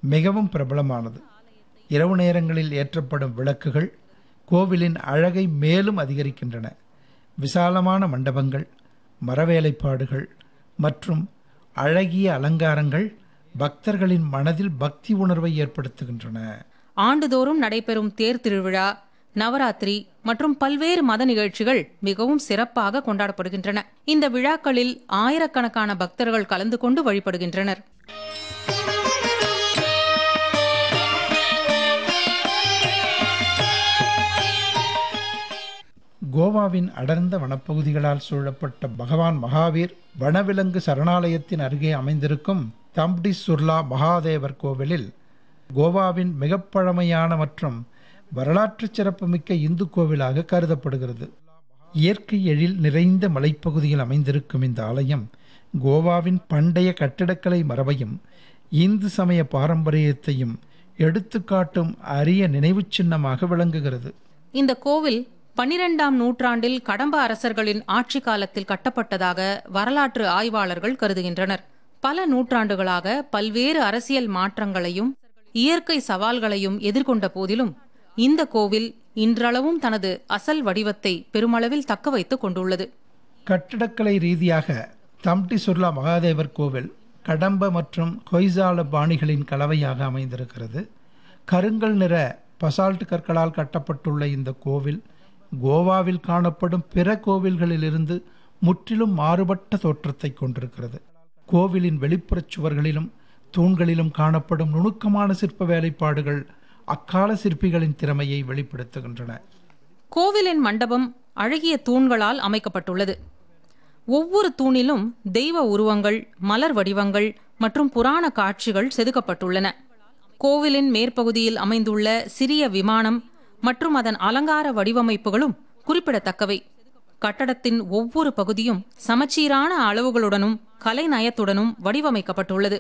மிகவும் பிரபலமானது இரவு நேரங்களில் ஏற்றப்படும் விளக்குகள் கோவிலின் அழகை மேலும் அதிகரிக்கின்றன விசாலமான மண்டபங்கள் மரவேலைப்பாடுகள் மற்றும் அழகிய அலங்காரங்கள் பக்தர்களின் மனதில் பக்தி உணர்வை ஏற்படுத்துகின்றன ஆண்டுதோறும் நடைபெறும் தேர் திருவிழா நவராத்திரி மற்றும் பல்வேறு மத நிகழ்ச்சிகள் மிகவும் சிறப்பாக கொண்டாடப்படுகின்றன இந்த விழாக்களில் ஆயிரக்கணக்கான பக்தர்கள் கலந்து கொண்டு வழிபடுகின்றனர் கோவாவின் அடர்ந்த வனப்பகுதிகளால் சூழப்பட்ட பகவான் மகாவீர் வனவிலங்கு சரணாலயத்தின் அருகே அமைந்திருக்கும் தம்டி சுர்லா மகாதேவர் கோவிலில் கோவாவின் மிகப் பழமையான மற்றும் வரலாற்று சிறப்புமிக்க இந்து கோவிலாக கருதப்படுகிறது இயற்கை எழில் நிறைந்த மலைப்பகுதியில் அமைந்திருக்கும் இந்த ஆலயம் கோவாவின் பண்டைய கட்டிடக்கலை மரபையும் இந்து சமய பாரம்பரியத்தையும் எடுத்துக்காட்டும் அரிய நினைவுச் சின்னமாக விளங்குகிறது இந்த கோவில் பன்னிரெண்டாம் நூற்றாண்டில் கடம்ப அரசர்களின் ஆட்சி காலத்தில் கட்டப்பட்டதாக வரலாற்று ஆய்வாளர்கள் கருதுகின்றனர் பல நூற்றாண்டுகளாக பல்வேறு அரசியல் மாற்றங்களையும் இயற்கை சவால்களையும் எதிர்கொண்ட போதிலும் இந்த கோவில் இன்றளவும் தனது அசல் வடிவத்தை பெருமளவில் தக்க வைத்துக் கொண்டுள்ளது கட்டிடக்கலை ரீதியாக தம்டி சுர்லா மகாதேவர் கோவில் கடம்ப மற்றும் கொய்சால பாணிகளின் கலவையாக அமைந்திருக்கிறது கருங்கல் நிற பசால்ட் கற்களால் கட்டப்பட்டுள்ள இந்த கோவில் கோவாவில் காணப்படும் பிற கோவில்களிலிருந்து முற்றிலும் மாறுபட்ட தோற்றத்தை கொண்டிருக்கிறது கோவிலின் வெளிப்புறச் சுவர்களிலும் தூண்களிலும் காணப்படும் நுணுக்கமான சிற்ப வேலைப்பாடுகள் அக்கால சிற்பிகளின் திறமையை வெளிப்படுத்துகின்றன கோவிலின் மண்டபம் அழகிய தூண்களால் அமைக்கப்பட்டுள்ளது ஒவ்வொரு தூணிலும் தெய்வ உருவங்கள் மலர் வடிவங்கள் மற்றும் புராண காட்சிகள் செதுக்கப்பட்டுள்ளன கோவிலின் மேற்பகுதியில் அமைந்துள்ள சிறிய விமானம் மற்றும் அதன் அலங்கார வடிவமைப்புகளும் குறிப்பிடத்தக்கவை கட்டடத்தின் ஒவ்வொரு பகுதியும் சமச்சீரான அளவுகளுடனும் கலைநயத்துடனும் வடிவமைக்கப்பட்டுள்ளது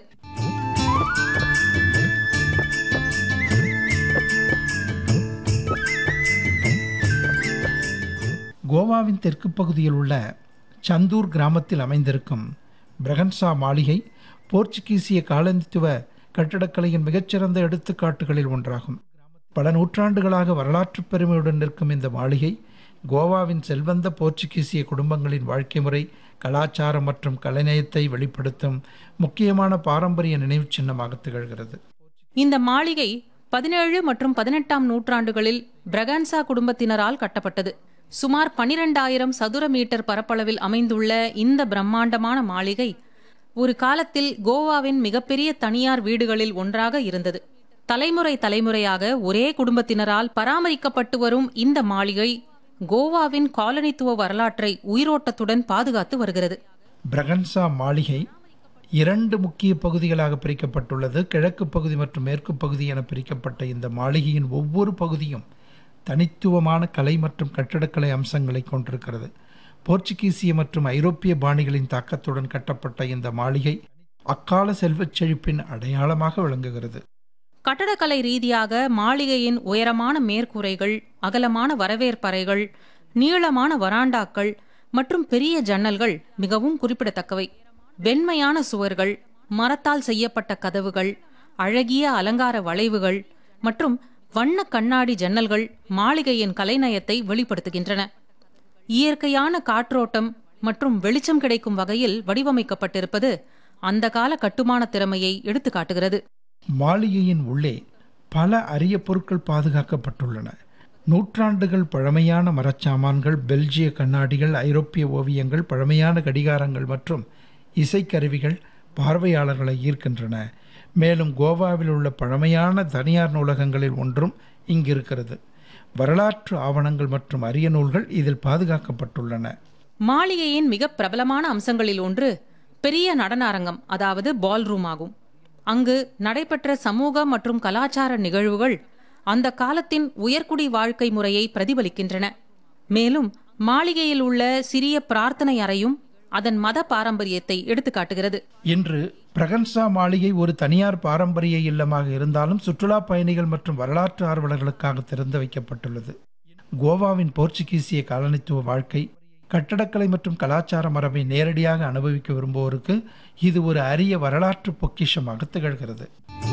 கோவாவின் தெற்கு பகுதியில் உள்ள சந்தூர் கிராமத்தில் அமைந்திருக்கும் பிரகன்சா மாளிகை போர்ச்சுகீசிய காலனித்துவ கட்டடக்கலையின் மிகச்சிறந்த எடுத்துக்காட்டுகளில் ஒன்றாகும் பல நூற்றாண்டுகளாக வரலாற்றுப் பெருமையுடன் நிற்கும் இந்த மாளிகை கோவாவின் செல்வந்த போர்ச்சுகீசிய குடும்பங்களின் வாழ்க்கை முறை கலாச்சாரம் மற்றும் கலைநயத்தை வெளிப்படுத்தும் முக்கியமான பாரம்பரிய நினைவுச் சின்னமாக திகழ்கிறது இந்த மாளிகை பதினேழு மற்றும் பதினெட்டாம் நூற்றாண்டுகளில் பிரகான்சா குடும்பத்தினரால் கட்டப்பட்டது சுமார் பனிரெண்டாயிரம் சதுர மீட்டர் பரப்பளவில் அமைந்துள்ள இந்த பிரம்மாண்டமான மாளிகை ஒரு காலத்தில் கோவாவின் மிகப்பெரிய தனியார் வீடுகளில் ஒன்றாக இருந்தது தலைமுறை தலைமுறையாக ஒரே குடும்பத்தினரால் பராமரிக்கப்பட்டு வரும் இந்த மாளிகை கோவாவின் காலனித்துவ வரலாற்றை உயிரோட்டத்துடன் பாதுகாத்து வருகிறது பிரகன்சா மாளிகை இரண்டு முக்கிய பகுதிகளாக பிரிக்கப்பட்டுள்ளது கிழக்கு பகுதி மற்றும் மேற்கு பகுதி என பிரிக்கப்பட்ட இந்த மாளிகையின் ஒவ்வொரு பகுதியும் தனித்துவமான கலை மற்றும் கட்டிடக்கலை அம்சங்களை கொண்டிருக்கிறது போர்ச்சுகீசிய மற்றும் ஐரோப்பிய பாணிகளின் தாக்கத்துடன் கட்டப்பட்ட இந்த மாளிகை அக்கால செல்வச் செழிப்பின் அடையாளமாக விளங்குகிறது கட்டடக்கலை ரீதியாக மாளிகையின் உயரமான மேற்கூரைகள் அகலமான வரவேற்பறைகள் நீளமான வராண்டாக்கள் மற்றும் பெரிய ஜன்னல்கள் மிகவும் குறிப்பிடத்தக்கவை வெண்மையான சுவர்கள் மரத்தால் செய்யப்பட்ட கதவுகள் அழகிய அலங்கார வளைவுகள் மற்றும் வண்ண கண்ணாடி ஜன்னல்கள் மாளிகையின் கலைநயத்தை வெளிப்படுத்துகின்றன இயற்கையான காற்றோட்டம் மற்றும் வெளிச்சம் கிடைக்கும் வகையில் வடிவமைக்கப்பட்டிருப்பது அந்த கால கட்டுமான திறமையை எடுத்துக்காட்டுகிறது மாளிகையின் உள்ளே பல அரிய பொருட்கள் பாதுகாக்கப்பட்டுள்ளன நூற்றாண்டுகள் பழமையான மரச்சாமான்கள் பெல்ஜிய கண்ணாடிகள் ஐரோப்பிய ஓவியங்கள் பழமையான கடிகாரங்கள் மற்றும் இசைக்கருவிகள் பார்வையாளர்களை ஈர்க்கின்றன மேலும் கோவாவில் உள்ள பழமையான தனியார் நூலகங்களில் ஒன்றும் இங்கு இருக்கிறது வரலாற்று ஆவணங்கள் மற்றும் அரிய நூல்கள் இதில் பாதுகாக்கப்பட்டுள்ளன மாளிகையின் மிக பிரபலமான அம்சங்களில் ஒன்று பெரிய நடன அரங்கம் அதாவது பால் ரூம் ஆகும் அங்கு நடைபெற்ற சமூக மற்றும் கலாச்சார நிகழ்வுகள் அந்த காலத்தின் உயர்குடி வாழ்க்கை முறையை பிரதிபலிக்கின்றன மேலும் மாளிகையில் உள்ள சிறிய பிரார்த்தனை அறையும் அதன் மத பாரம்பரியத்தை எடுத்துக்காட்டுகிறது இன்று பிரகன்சா மாளிகை ஒரு தனியார் பாரம்பரிய இல்லமாக இருந்தாலும் சுற்றுலா பயணிகள் மற்றும் வரலாற்று ஆர்வலர்களுக்காக திறந்து வைக்கப்பட்டுள்ளது கோவாவின் போர்ச்சுகீசிய காலனித்துவ வாழ்க்கை கட்டடக்கலை மற்றும் கலாச்சார மரபை நேரடியாக அனுபவிக்க விரும்புவோருக்கு இது ஒரு அரிய வரலாற்று பொக்கிஷமாக திகழ்கிறது